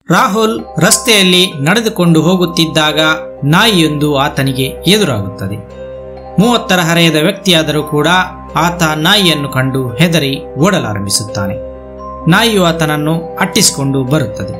ರಾಹುಲ್ ರಸ್ತೆಯಲ್ಲಿ ನಡೆದುಕೊಂಡು ಹೋಗುತ್ತಿದ್ದಾಗ ನಾಯಿಯೊಂದು ಆತನಿಗೆ ಎದುರಾಗುತ್ತದೆ ಮೂವತ್ತರ ಹರೆಯದ ವ್ಯಕ್ತಿಯಾದರೂ ಕೂಡ ಆತ ನಾಯಿಯನ್ನು ಕಂಡು ಹೆದರಿ ಓಡಲಾರಂಭಿಸುತ್ತಾನೆ ನಾಯಿಯು ಆತನನ್ನು ಅಟ್ಟಿಸಿಕೊಂಡು ಬರುತ್ತದೆ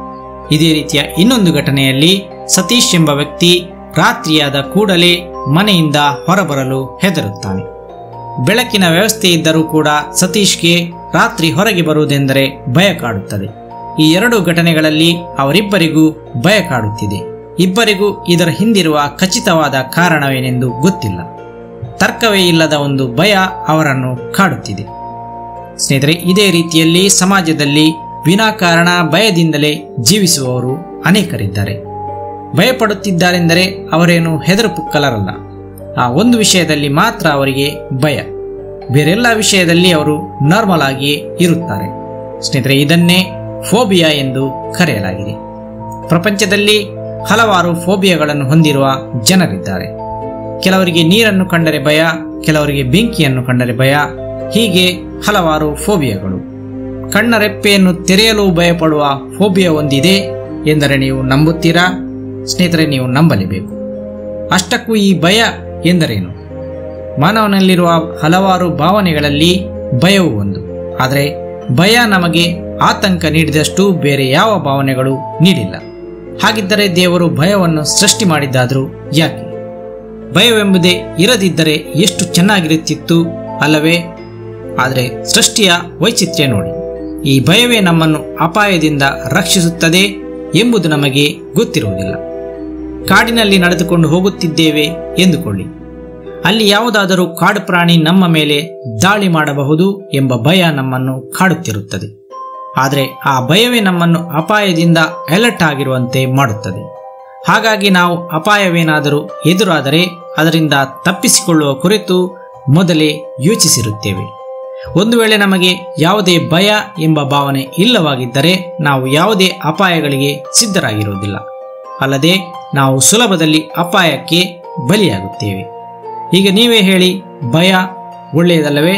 ಇದೇ ರೀತಿಯ ಇನ್ನೊಂದು ಘಟನೆಯಲ್ಲಿ ಸತೀಶ್ ಎಂಬ ವ್ಯಕ್ತಿ ರಾತ್ರಿಯಾದ ಕೂಡಲೇ ಮನೆಯಿಂದ ಹೊರಬರಲು ಹೆದರುತ್ತಾನೆ ಬೆಳಕಿನ ವ್ಯವಸ್ಥೆ ಇದ್ದರೂ ಕೂಡ ಸತೀಶ್ಗೆ ರಾತ್ರಿ ಹೊರಗೆ ಬರುವುದೆಂದರೆ ಭಯ ಕಾಡುತ್ತದೆ ಈ ಎರಡು ಘಟನೆಗಳಲ್ಲಿ ಅವರಿಬ್ಬರಿಗೂ ಭಯ ಕಾಡುತ್ತಿದೆ ಇಬ್ಬರಿಗೂ ಇದರ ಹಿಂದಿರುವ ಖಚಿತವಾದ ಕಾರಣವೇನೆಂದು ಗೊತ್ತಿಲ್ಲ ತರ್ಕವೇ ಇಲ್ಲದ ಒಂದು ಭಯ ಅವರನ್ನು ಕಾಡುತ್ತಿದೆ ಸ್ನೇಹಿತರೆ ಇದೇ ರೀತಿಯಲ್ಲಿ ಸಮಾಜದಲ್ಲಿ ವಿನಾಕಾರಣ ಭಯದಿಂದಲೇ ಜೀವಿಸುವವರು ಅನೇಕರಿದ್ದಾರೆ ಭಯಪಡುತ್ತಿದ್ದಾರೆಂದರೆ ಅವರೇನು ಹೆದರು ಪುಕ್ಕಲರಲ್ಲ ಆ ಒಂದು ವಿಷಯದಲ್ಲಿ ಮಾತ್ರ ಅವರಿಗೆ ಭಯ ಬೇರೆಲ್ಲ ವಿಷಯದಲ್ಲಿ ಅವರು ನಾರ್ಮಲ್ ಆಗಿಯೇ ಇರುತ್ತಾರೆ ಸ್ನೇಹಿತರೆ ಇದನ್ನೇ ಫೋಬಿಯಾ ಎಂದು ಕರೆಯಲಾಗಿದೆ ಪ್ರಪಂಚದಲ್ಲಿ ಹಲವಾರು ಫೋಬಿಯಾಗಳನ್ನು ಹೊಂದಿರುವ ಜನರಿದ್ದಾರೆ ಕೆಲವರಿಗೆ ನೀರನ್ನು ಕಂಡರೆ ಭಯ ಕೆಲವರಿಗೆ ಬೆಂಕಿಯನ್ನು ಕಂಡರೆ ಭಯ ಹೀಗೆ ಹಲವಾರು ಫೋಬಿಯಾಗಳು ಕಣ್ಣ ರೆಪ್ಪೆಯನ್ನು ತೆರೆಯಲು ಭಯಪಡುವ ಫೋಬಿಯಾ ಒಂದಿದೆ ಎಂದರೆ ನೀವು ನಂಬುತ್ತೀರಾ ಸ್ನೇಹಿತರೆ ನೀವು ನಂಬಲೇಬೇಕು ಅಷ್ಟಕ್ಕೂ ಈ ಭಯ ಎಂದರೇನು ಮಾನವನಲ್ಲಿರುವ ಹಲವಾರು ಭಾವನೆಗಳಲ್ಲಿ ಭಯವು ಒಂದು ಆದರೆ ಭಯ ನಮಗೆ ಆತಂಕ ನೀಡಿದಷ್ಟು ಬೇರೆ ಯಾವ ಭಾವನೆಗಳು ನೀಡಿಲ್ಲ ಹಾಗಿದ್ದರೆ ದೇವರು ಭಯವನ್ನು ಸೃಷ್ಟಿ ಮಾಡಿದ್ದಾದರೂ ಯಾಕೆ ಭಯವೆಂಬುದೇ ಇರದಿದ್ದರೆ ಎಷ್ಟು ಚೆನ್ನಾಗಿರುತ್ತಿತ್ತು ಅಲ್ಲವೇ ಆದರೆ ಸೃಷ್ಟಿಯ ವೈಚಿತ್ರ್ಯ ನೋಡಿ ಈ ಭಯವೇ ನಮ್ಮನ್ನು ಅಪಾಯದಿಂದ ರಕ್ಷಿಸುತ್ತದೆ ಎಂಬುದು ನಮಗೆ ಗೊತ್ತಿರುವುದಿಲ್ಲ ಕಾಡಿನಲ್ಲಿ ನಡೆದುಕೊಂಡು ಹೋಗುತ್ತಿದ್ದೇವೆ ಎಂದುಕೊಳ್ಳಿ ಅಲ್ಲಿ ಯಾವುದಾದರೂ ಕಾಡು ಪ್ರಾಣಿ ನಮ್ಮ ಮೇಲೆ ದಾಳಿ ಮಾಡಬಹುದು ಎಂಬ ಭಯ ನಮ್ಮನ್ನು ಕಾಡುತ್ತಿರುತ್ತದೆ ಆದರೆ ಆ ಭಯವೇ ನಮ್ಮನ್ನು ಅಪಾಯದಿಂದ ಅಲರ್ಟ್ ಆಗಿರುವಂತೆ ಮಾಡುತ್ತದೆ ಹಾಗಾಗಿ ನಾವು ಅಪಾಯವೇನಾದರೂ ಎದುರಾದರೆ ಅದರಿಂದ ತಪ್ಪಿಸಿಕೊಳ್ಳುವ ಕುರಿತು ಮೊದಲೇ ಯೋಚಿಸಿರುತ್ತೇವೆ ಒಂದು ವೇಳೆ ನಮಗೆ ಯಾವುದೇ ಭಯ ಎಂಬ ಭಾವನೆ ಇಲ್ಲವಾಗಿದ್ದರೆ ನಾವು ಯಾವುದೇ ಅಪಾಯಗಳಿಗೆ ಸಿದ್ಧರಾಗಿರುವುದಿಲ್ಲ ಅಲ್ಲದೆ ನಾವು ಸುಲಭದಲ್ಲಿ ಅಪಾಯಕ್ಕೆ ಬಲಿಯಾಗುತ್ತೇವೆ ಈಗ ನೀವೇ ಹೇಳಿ ಭಯ ಒಳ್ಳೆಯದಲ್ಲವೇ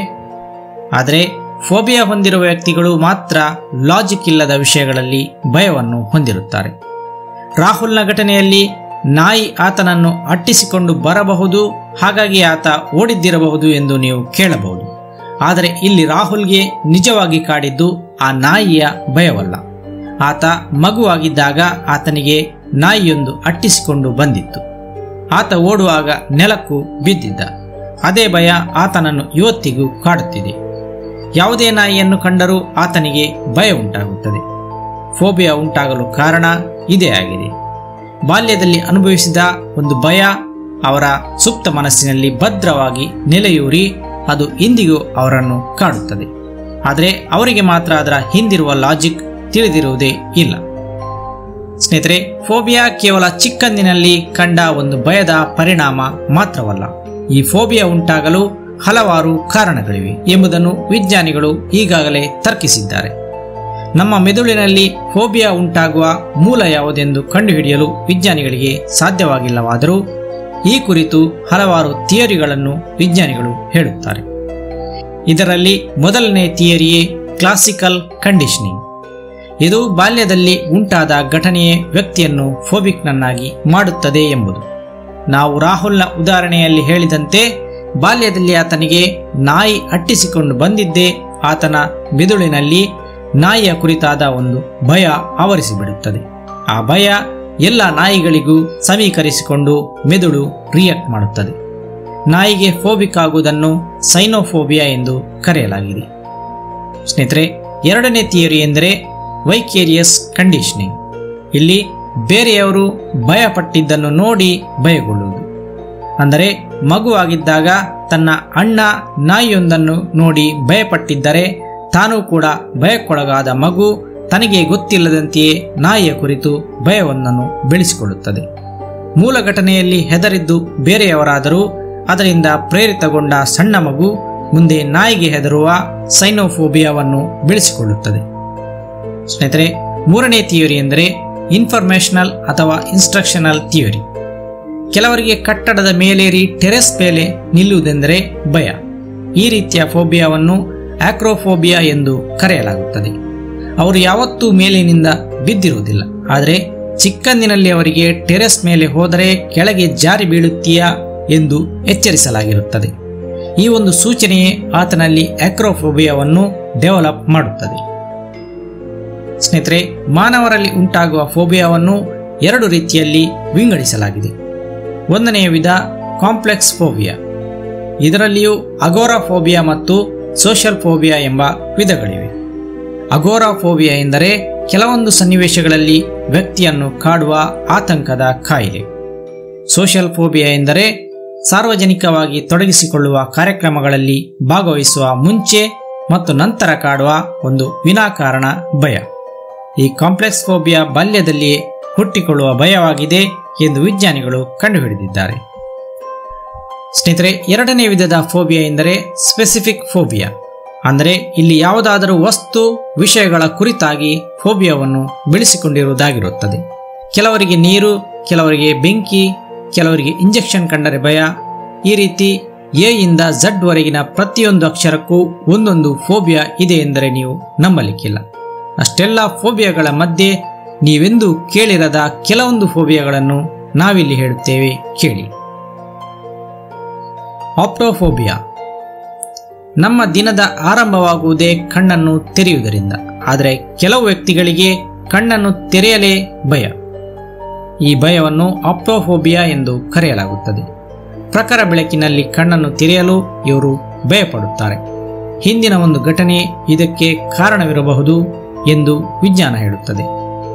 ಆದರೆ ಫೋಬಿಯಾ ಹೊಂದಿರುವ ವ್ಯಕ್ತಿಗಳು ಮಾತ್ರ ಲಾಜಿಕ್ ಇಲ್ಲದ ವಿಷಯಗಳಲ್ಲಿ ಭಯವನ್ನು ಹೊಂದಿರುತ್ತಾರೆ ರಾಹುಲ್ನ ಘಟನೆಯಲ್ಲಿ ನಾಯಿ ಆತನನ್ನು ಅಟ್ಟಿಸಿಕೊಂಡು ಬರಬಹುದು ಹಾಗಾಗಿ ಆತ ಓಡಿದ್ದಿರಬಹುದು ಎಂದು ನೀವು ಕೇಳಬಹುದು ಆದರೆ ಇಲ್ಲಿ ರಾಹುಲ್ಗೆ ನಿಜವಾಗಿ ಕಾಡಿದ್ದು ಆ ನಾಯಿಯ ಭಯವಲ್ಲ ಆತ ಮಗುವಾಗಿದ್ದಾಗ ಆತನಿಗೆ ನಾಯಿಯೊಂದು ಅಟ್ಟಿಸಿಕೊಂಡು ಬಂದಿತ್ತು ಆತ ಓಡುವಾಗ ನೆಲಕ್ಕೂ ಬಿದ್ದಿದ್ದ ಅದೇ ಭಯ ಆತನನ್ನು ಇವತ್ತಿಗೂ ಕಾಡುತ್ತಿದೆ ಯಾವುದೇ ನಾಯಿಯನ್ನು ಕಂಡರೂ ಆತನಿಗೆ ಭಯ ಉಂಟಾಗುತ್ತದೆ ಫೋಬಿಯಾ ಉಂಟಾಗಲು ಕಾರಣ ಇದೇ ಆಗಿದೆ ಬಾಲ್ಯದಲ್ಲಿ ಅನುಭವಿಸಿದ ಒಂದು ಭಯ ಅವರ ಸುಪ್ತ ಮನಸ್ಸಿನಲ್ಲಿ ಭದ್ರವಾಗಿ ನೆಲೆಯೂರಿ ಅದು ಇಂದಿಗೂ ಅವರನ್ನು ಕಾಡುತ್ತದೆ ಆದರೆ ಅವರಿಗೆ ಮಾತ್ರ ಅದರ ಹಿಂದಿರುವ ಲಾಜಿಕ್ ತಿಳಿದಿರುವುದೇ ಇಲ್ಲ ಸ್ನೇಹಿತರೆ ಫೋಬಿಯಾ ಕೇವಲ ಚಿಕ್ಕಂದಿನಲ್ಲಿ ಕಂಡ ಒಂದು ಭಯದ ಪರಿಣಾಮ ಮಾತ್ರವಲ್ಲ ಈ ಫೋಬಿಯಾ ಉಂಟಾಗಲು ಹಲವಾರು ಕಾರಣಗಳಿವೆ ಎಂಬುದನ್ನು ವಿಜ್ಞಾನಿಗಳು ಈಗಾಗಲೇ ತರ್ಕಿಸಿದ್ದಾರೆ ನಮ್ಮ ಮೆದುಳಿನಲ್ಲಿ ಫೋಬಿಯಾ ಉಂಟಾಗುವ ಮೂಲ ಯಾವುದೆಂದು ಕಂಡುಹಿಡಿಯಲು ವಿಜ್ಞಾನಿಗಳಿಗೆ ಸಾಧ್ಯವಾಗಿಲ್ಲವಾದರೂ ಈ ಕುರಿತು ಹಲವಾರು ಥಿಯರಿಗಳನ್ನು ವಿಜ್ಞಾನಿಗಳು ಹೇಳುತ್ತಾರೆ ಇದರಲ್ಲಿ ಮೊದಲನೇ ಥಿಯರಿಯೇ ಕ್ಲಾಸಿಕಲ್ ಕಂಡೀಷನಿಂಗ್ ಇದು ಬಾಲ್ಯದಲ್ಲಿ ಉಂಟಾದ ಘಟನೆಯೇ ವ್ಯಕ್ತಿಯನ್ನು ಫೋಬಿಕ್ನನ್ನಾಗಿ ಮಾಡುತ್ತದೆ ಎಂಬುದು ನಾವು ರಾಹುಲ್ನ ಉದಾಹರಣೆಯಲ್ಲಿ ಹೇಳಿದಂತೆ ಬಾಲ್ಯದಲ್ಲಿ ಆತನಿಗೆ ನಾಯಿ ಅಟ್ಟಿಸಿಕೊಂಡು ಬಂದಿದ್ದೇ ಆತನ ಮೆದುಳಿನಲ್ಲಿ ನಾಯಿಯ ಕುರಿತಾದ ಒಂದು ಭಯ ಆವರಿಸಿಬಿಡುತ್ತದೆ ಆ ಭಯ ಎಲ್ಲ ನಾಯಿಗಳಿಗೂ ಸಮೀಕರಿಸಿಕೊಂಡು ಮೆದುಳು ರಿಯಾಕ್ಟ್ ಮಾಡುತ್ತದೆ ನಾಯಿಗೆ ಫೋಬಿಕ್ ಆಗುವುದನ್ನು ಸೈನೋಫೋಬಿಯಾ ಎಂದು ಕರೆಯಲಾಗಿದೆ ಸ್ನೇಹಿತರೆ ಎರಡನೇ ಥಿಯರಿ ಎಂದರೆ ವೈಕೇರಿಯಸ್ ಕಂಡೀಷನಿಂಗ್ ಇಲ್ಲಿ ಬೇರೆಯವರು ಭಯಪಟ್ಟಿದ್ದನ್ನು ನೋಡಿ ಭಯಗೊಳ್ಳುವುದು ಅಂದರೆ ಮಗುವಾಗಿದ್ದಾಗ ತನ್ನ ಅಣ್ಣ ನಾಯಿಯೊಂದನ್ನು ನೋಡಿ ಭಯಪಟ್ಟಿದ್ದರೆ ತಾನೂ ಕೂಡ ಭಯಕ್ಕೊಳಗಾದ ಮಗು ತನಗೆ ಗೊತ್ತಿಲ್ಲದಂತೆಯೇ ನಾಯಿಯ ಕುರಿತು ಭಯವೊಂದನ್ನು ಬೆಳೆಸಿಕೊಳ್ಳುತ್ತದೆ ಮೂಲ ಘಟನೆಯಲ್ಲಿ ಹೆದರಿದ್ದು ಬೇರೆಯವರಾದರೂ ಅದರಿಂದ ಪ್ರೇರಿತಗೊಂಡ ಸಣ್ಣ ಮಗು ಮುಂದೆ ನಾಯಿಗೆ ಹೆದರುವ ಸೈನೋಫೋಬಿಯಾವನ್ನು ಬೆಳೆಸಿಕೊಳ್ಳುತ್ತದೆ ಸ್ನೇಹಿತರೆ ಮೂರನೇ ಥಿಯರಿ ಎಂದರೆ ಇನ್ಫಾರ್ಮೇಷನಲ್ ಅಥವಾ ಇನ್ಸ್ಟ್ರಕ್ಷನಲ್ ಥಿಯರಿ ಕೆಲವರಿಗೆ ಕಟ್ಟಡದ ಮೇಲೇರಿ ಟೆರೆಸ್ ಮೇಲೆ ನಿಲ್ಲುವುದೆಂದರೆ ಭಯ ಈ ರೀತಿಯ ಫೋಬಿಯಾವನ್ನು ಆಕ್ರೋಫೋಬಿಯಾ ಎಂದು ಕರೆಯಲಾಗುತ್ತದೆ ಅವರು ಯಾವತ್ತೂ ಮೇಲಿನಿಂದ ಬಿದ್ದಿರುವುದಿಲ್ಲ ಆದರೆ ಚಿಕ್ಕಂದಿನಲ್ಲಿ ಅವರಿಗೆ ಟೆರೆಸ್ ಮೇಲೆ ಹೋದರೆ ಕೆಳಗೆ ಜಾರಿ ಬೀಳುತ್ತೀಯಾ ಎಂದು ಎಚ್ಚರಿಸಲಾಗಿರುತ್ತದೆ ಈ ಒಂದು ಸೂಚನೆಯೇ ಆತನಲ್ಲಿ ಆಕ್ರೋಫೋಬಿಯಾವನ್ನು ಡೆವಲಪ್ ಮಾಡುತ್ತದೆ ಸ್ನೇಹಿತರೆ ಮಾನವರಲ್ಲಿ ಉಂಟಾಗುವ ಫೋಬಿಯಾವನ್ನು ಎರಡು ರೀತಿಯಲ್ಲಿ ವಿಂಗಡಿಸಲಾಗಿದೆ ಒಂದನೆಯ ವಿಧ ಕಾಂಪ್ಲೆಕ್ಸ್ ಫೋಬಿಯಾ ಇದರಲ್ಲಿಯೂ ಅಗೋರಾಫೋಬಿಯಾ ಮತ್ತು ಸೋಷಿಯಲ್ ಫೋಬಿಯಾ ಎಂಬ ವಿಧಗಳಿವೆ ಅಗೋರಾಫೋಬಿಯಾ ಎಂದರೆ ಕೆಲವೊಂದು ಸನ್ನಿವೇಶಗಳಲ್ಲಿ ವ್ಯಕ್ತಿಯನ್ನು ಕಾಡುವ ಆತಂಕದ ಕಾಯಿಲೆ ಸೋಷಿಯಲ್ ಫೋಬಿಯಾ ಎಂದರೆ ಸಾರ್ವಜನಿಕವಾಗಿ ತೊಡಗಿಸಿಕೊಳ್ಳುವ ಕಾರ್ಯಕ್ರಮಗಳಲ್ಲಿ ಭಾಗವಹಿಸುವ ಮುಂಚೆ ಮತ್ತು ನಂತರ ಕಾಡುವ ಒಂದು ವಿನಾಕಾರಣ ಭಯ ಈ ಕಾಂಪ್ಲೆಕ್ಸ್ ಫೋಬಿಯಾ ಬಾಲ್ಯದಲ್ಲಿಯೇ ಹುಟ್ಟಿಕೊಳ್ಳುವ ಭಯವಾಗಿದೆ ಎಂದು ವಿಜ್ಞಾನಿಗಳು ಕಂಡುಹಿಡಿದಿದ್ದಾರೆ ಸ್ನೇಹಿತರೆ ಎರಡನೇ ವಿಧದ ಫೋಬಿಯಾ ಎಂದರೆ ಸ್ಪೆಸಿಫಿಕ್ ಫೋಬಿಯಾ ಅಂದರೆ ಇಲ್ಲಿ ಯಾವುದಾದರೂ ವಸ್ತು ವಿಷಯಗಳ ಕುರಿತಾಗಿ ಫೋಬಿಯಾವನ್ನು ಬೆಳೆಸಿಕೊಂಡಿರುವುದಾಗಿರುತ್ತದೆ ಕೆಲವರಿಗೆ ನೀರು ಕೆಲವರಿಗೆ ಬೆಂಕಿ ಕೆಲವರಿಗೆ ಇಂಜೆಕ್ಷನ್ ಕಂಡರೆ ಭಯ ಈ ರೀತಿ ಎ ಇಂದ ಝಡ್ ವರೆಗಿನ ಪ್ರತಿಯೊಂದು ಅಕ್ಷರಕ್ಕೂ ಒಂದೊಂದು ಫೋಬಿಯಾ ಇದೆ ಎಂದರೆ ನೀವು ನಂಬಲಿಕ್ಕಿಲ್ಲ ಅಷ್ಟೆಲ್ಲ ಫೋಬಿಯಾಗಳ ಮಧ್ಯೆ ನೀವೆಂದು ಕೇಳಿರದ ಕೆಲವೊಂದು ಫೋಬಿಯಾಗಳನ್ನು ನಾವಿಲ್ಲಿ ಹೇಳುತ್ತೇವೆ ಕೇಳಿ ಆಪ್ಟೋಫೋಬಿಯಾ ನಮ್ಮ ದಿನದ ಆರಂಭವಾಗುವುದೇ ಕಣ್ಣನ್ನು ತೆರೆಯುವುದರಿಂದ ಆದರೆ ಕೆಲವು ವ್ಯಕ್ತಿಗಳಿಗೆ ಕಣ್ಣನ್ನು ತೆರೆಯಲೇ ಭಯ ಈ ಭಯವನ್ನು ಆಪ್ಟೋಫೋಬಿಯಾ ಎಂದು ಕರೆಯಲಾಗುತ್ತದೆ ಪ್ರಖರ ಬೆಳಕಿನಲ್ಲಿ ಕಣ್ಣನ್ನು ತೆರೆಯಲು ಇವರು ಭಯಪಡುತ್ತಾರೆ ಹಿಂದಿನ ಒಂದು ಘಟನೆ ಇದಕ್ಕೆ ಕಾರಣವಿರಬಹುದು ಎಂದು ವಿಜ್ಞಾನ ಹೇಳುತ್ತದೆ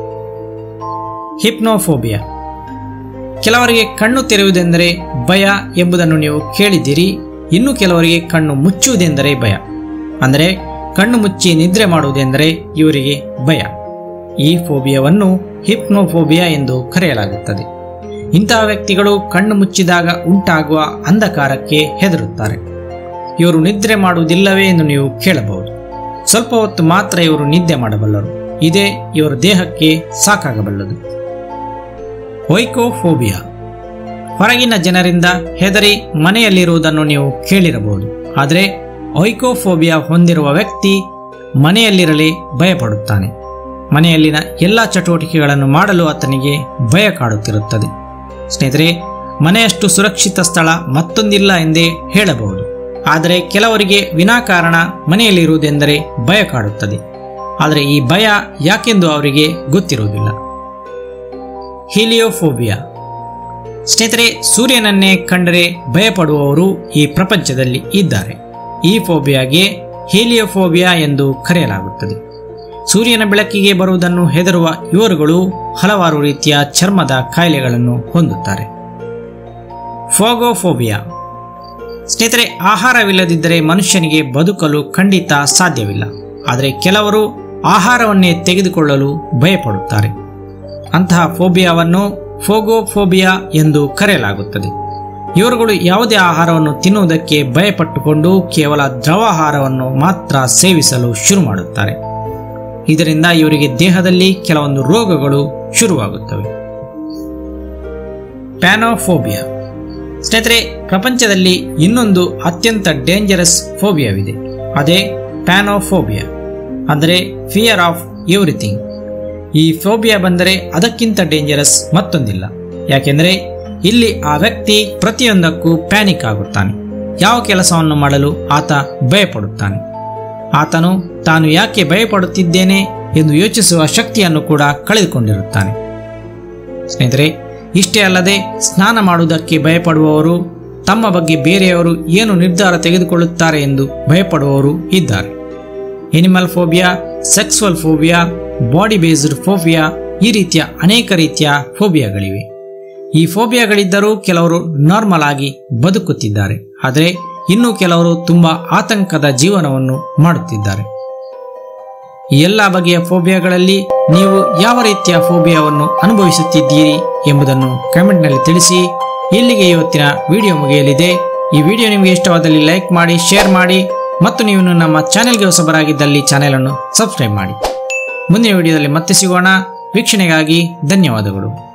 ಹಿಪ್ನೋಫೋಬಿಯಾ ಕೆಲವರಿಗೆ ಕಣ್ಣು ತೆರೆಯುವುದೆಂದರೆ ಭಯ ಎಂಬುದನ್ನು ನೀವು ಕೇಳಿದ್ದೀರಿ ಇನ್ನು ಕೆಲವರಿಗೆ ಕಣ್ಣು ಮುಚ್ಚುವುದೆಂದರೆ ಭಯ ಅಂದರೆ ಕಣ್ಣು ಮುಚ್ಚಿ ನಿದ್ರೆ ಮಾಡುವುದೆಂದರೆ ಇವರಿಗೆ ಭಯ ಈ ಫೋಬಿಯಾವನ್ನು ಹಿಪ್ನೋಫೋಬಿಯಾ ಎಂದು ಕರೆಯಲಾಗುತ್ತದೆ ಇಂತಹ ವ್ಯಕ್ತಿಗಳು ಕಣ್ಣು ಮುಚ್ಚಿದಾಗ ಉಂಟಾಗುವ ಅಂಧಕಾರಕ್ಕೆ ಹೆದರುತ್ತಾರೆ ಇವರು ನಿದ್ರೆ ಮಾಡುವುದಿಲ್ಲವೇ ಎಂದು ನೀವು ಕೇಳಬಹುದು ಸ್ವಲ್ಪ ಹೊತ್ತು ಮಾತ್ರ ಇವರು ನಿದ್ದೆ ಮಾಡಬಲ್ಲರು ಇದೇ ಇವರ ದೇಹಕ್ಕೆ ಸಾಕಾಗಬಲ್ಲದು ಒಯ್ಕೋಫೋಬಿಯಾ ಹೊರಗಿನ ಜನರಿಂದ ಹೆದರಿ ಮನೆಯಲ್ಲಿರುವುದನ್ನು ನೀವು ಕೇಳಿರಬಹುದು ಆದರೆ ಒಯ್ಕೋಫೋಬಿಯಾ ಹೊಂದಿರುವ ವ್ಯಕ್ತಿ ಮನೆಯಲ್ಲಿರಲಿ ಭಯಪಡುತ್ತಾನೆ ಮನೆಯಲ್ಲಿನ ಎಲ್ಲ ಚಟುವಟಿಕೆಗಳನ್ನು ಮಾಡಲು ಆತನಿಗೆ ಭಯ ಕಾಡುತ್ತಿರುತ್ತದೆ ಸ್ನೇಹಿತರೆ ಮನೆಯಷ್ಟು ಸುರಕ್ಷಿತ ಸ್ಥಳ ಮತ್ತೊಂದಿಲ್ಲ ಎಂದೇ ಹೇಳಬಹುದು ಆದರೆ ಕೆಲವರಿಗೆ ವಿನಾಕಾರಣ ಮನೆಯಲ್ಲಿರುವುದೆಂದರೆ ಭಯ ಕಾಡುತ್ತದೆ ಆದರೆ ಈ ಭಯ ಯಾಕೆಂದು ಅವರಿಗೆ ಗೊತ್ತಿರುವುದಿಲ್ಲ ಹೀಲಿಯೋಫೋಬಿಯಾ ಸ್ನೇಹಿತರೆ ಸೂರ್ಯನನ್ನೇ ಕಂಡರೆ ಭಯಪಡುವವರು ಈ ಪ್ರಪಂಚದಲ್ಲಿ ಇದ್ದಾರೆ ಈ ಫೋಬಿಯಾಗೆ ಹೀಲಿಯೋಫೋಬಿಯಾ ಎಂದು ಕರೆಯಲಾಗುತ್ತದೆ ಸೂರ್ಯನ ಬೆಳಕಿಗೆ ಬರುವುದನ್ನು ಹೆದರುವ ಇವರುಗಳು ಹಲವಾರು ರೀತಿಯ ಚರ್ಮದ ಕಾಯಿಲೆಗಳನ್ನು ಹೊಂದುತ್ತಾರೆ ಫೋಗೋಫೋಬಿಯಾ ಸ್ನೇಹಿತರೆ ಆಹಾರವಿಲ್ಲದಿದ್ದರೆ ಮನುಷ್ಯನಿಗೆ ಬದುಕಲು ಖಂಡಿತ ಸಾಧ್ಯವಿಲ್ಲ ಆದರೆ ಕೆಲವರು ಆಹಾರವನ್ನೇ ತೆಗೆದುಕೊಳ್ಳಲು ಭಯಪಡುತ್ತಾರೆ ಅಂತಹ ಫೋಬಿಯಾವನ್ನು ಫೋಗೋಫೋಬಿಯಾ ಎಂದು ಕರೆಯಲಾಗುತ್ತದೆ ಇವರುಗಳು ಯಾವುದೇ ಆಹಾರವನ್ನು ತಿನ್ನುವುದಕ್ಕೆ ಭಯಪಟ್ಟುಕೊಂಡು ಕೇವಲ ದ್ರವಾಹಾರವನ್ನು ಮಾತ್ರ ಸೇವಿಸಲು ಶುರು ಮಾಡುತ್ತಾರೆ ಇದರಿಂದ ಇವರಿಗೆ ದೇಹದಲ್ಲಿ ಕೆಲವೊಂದು ರೋಗಗಳು ಶುರುವಾಗುತ್ತವೆ ಪ್ಯಾನೋಫೋಬಿಯಾ ಸ್ನೇಹಿತರೆ ಪ್ರಪಂಚದಲ್ಲಿ ಇನ್ನೊಂದು ಅತ್ಯಂತ ಡೇಂಜರಸ್ ಫೋಬಿಯಾವಿದೆ ಅದೇ ಪ್ಯಾನೋಫೋಬಿಯಾ ಅಂದರೆ ಫಿಯರ್ ಆಫ್ ಎವ್ರಿಥಿಂಗ್ ಈ ಫೋಬಿಯಾ ಬಂದರೆ ಅದಕ್ಕಿಂತ ಡೇಂಜರಸ್ ಮತ್ತೊಂದಿಲ್ಲ ಯಾಕೆಂದರೆ ಇಲ್ಲಿ ಆ ವ್ಯಕ್ತಿ ಪ್ರತಿಯೊಂದಕ್ಕೂ ಪ್ಯಾನಿಕ್ ಆಗುತ್ತಾನೆ ಯಾವ ಕೆಲಸವನ್ನು ಮಾಡಲು ಆತ ಭಯಪಡುತ್ತಾನೆ ಆತನು ತಾನು ಯಾಕೆ ಭಯಪಡುತ್ತಿದ್ದೇನೆ ಎಂದು ಯೋಚಿಸುವ ಶಕ್ತಿಯನ್ನು ಕೂಡ ಕಳೆದುಕೊಂಡಿರುತ್ತಾನೆ ಸ್ನೇಹಿತರೆ ಇಷ್ಟೇ ಅಲ್ಲದೆ ಸ್ನಾನ ಮಾಡುವುದಕ್ಕೆ ಭಯಪಡುವವರು ತಮ್ಮ ಬಗ್ಗೆ ಬೇರೆಯವರು ಏನು ನಿರ್ಧಾರ ತೆಗೆದುಕೊಳ್ಳುತ್ತಾರೆ ಎಂದು ಭಯಪಡುವವರು ಇದ್ದಾರೆ animal phobia sexual phobia body based phobia ಈ ರೀತಿಯ ಅನೇಕ ರೀತಿಯ ಫೋಬಿಯಾಗಳಿವೆ ಈ ಫೋಬಿಯಾಗಳಿದ್ದರೂ ಕೆಲವರು ನಾರ್ಮಲ್ ಆಗಿ ಬದುಕುತ್ತಿದ್ದಾರೆ ಆದರೆ ಇನ್ನು ಕೆಲವರು ತುಂಬಾ ಆತಂಕದ ಜೀವನವನ್ನು ಮಾಡುತ್ತಿದ್ದಾರೆ ಈ ಎಲ್ಲ ಬಗೆಯ ಫೋಬಿಯಾಗಳಲ್ಲಿ ನೀವು ಯಾವ ರೀತಿಯ ಫೋಬಿಯಾವನ್ನು ಅನುಭವಿಸುತ್ತಿದ್ದೀರಿ ಎಂಬುದನ್ನು ಕಮೆಂಟ್ನಲ್ಲಿ ತಿಳಿಸಿ ಇಲ್ಲಿಗೆ ಇವತ್ತಿನ ವಿಡಿಯೋ ಮುಗಿಯಲಿದೆ ಈ ವಿಡಿಯೋ ನಿಮಗೆ ಇಷ್ಟವಾದಲ್ಲಿ ಲೈಕ್ ಮಾಡಿ ಶೇರ್ ಮಾಡಿ ಮತ್ತು ನೀವು ಇನ್ನೂ ನಮ್ಮ ಚಾನೆಲ್ಗೆ ಹೊಸಬರಾಗಿದ್ದಲ್ಲಿ ಚಾನೆಲ್ ಅನ್ನು ಸಬ್ಸ್ಕ್ರೈಬ್ ಮಾಡಿ ಮುಂದಿನ ವಿಡಿಯೋದಲ್ಲಿ ಮತ್ತೆ ಸಿಗೋಣ ವೀಕ್ಷಣೆಗಾಗಿ ಧನ್ಯವಾದಗಳು